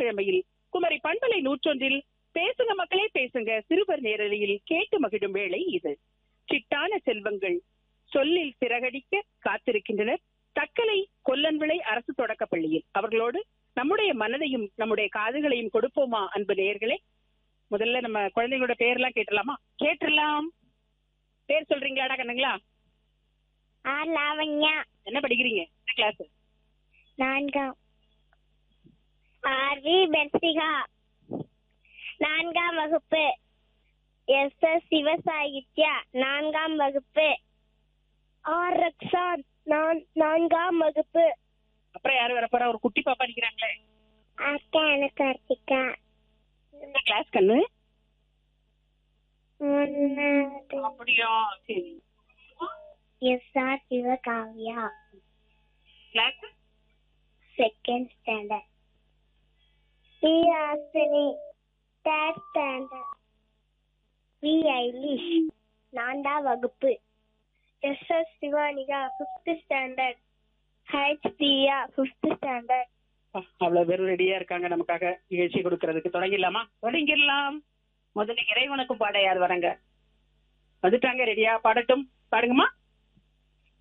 ஞாயிற்றுக்கிழமையில் குமரி பண்பலை நூற்றொன்றில் பேசுங்க மக்களே பேசுங்க சிறுவர் நேரலையில் கேட்டு மகிழும் வேளை இது சிட்டான செல்வங்கள் சொல்லில் சிறகடிக்க காத்திருக்கின்றனர் தக்கலை கொல்லன்விளை அரசு தொடக்கப் பள்ளியில் அவர்களோடு நம்முடைய மனதையும் நம்முடைய காதுகளையும் கொடுப்போமா அன்பு நேயர்களே முதல்ல நம்ம குழந்தைங்களோட பேர்லாம் கேட்டுடலாமா கேட்டுடலாம் பேர் சொல்றீங்களாடா கண்ணுங்களா ஆர் லாவண்யா என்ன படிக்கிறீங்க என்ன கிளாஸ் நான்காம் ஆர்வி பென்சிகா நான்காம் வகுப்பு எஸ் எஸ் சிவசாகித்யா நான்காம் வகுப்பு ஆர் ரக்ஷான் நான் நான்காம் வகுப்பு அப்புறம் யாரு வர போறா ஒரு குட்டி பாப்பா நிக்கிறாங்களே அக்கான கார்த்திகா என்ன கிளாஸ் கண்ணு ஒன்னாவது அப்படியா சரி S R Shivakavya class second standard B Aasini third standard V Ailish நான்காம் வகுப்பு S S Shivanika fifth standard H Piya fifth standard அவ்வளவு பேரும் ரெடியா இருக்காங்க நமக்காக நிகழ்ச்சி கொடுக்கறதுக்கு தொடங்கிடலாமா தொடங்கிடலாம் முதல்ல இறைவனுக்கும் பாட யார் வராங்க வந்துட்டாங்க ரெடியா பாடட்டும் பாடுங்கம்மா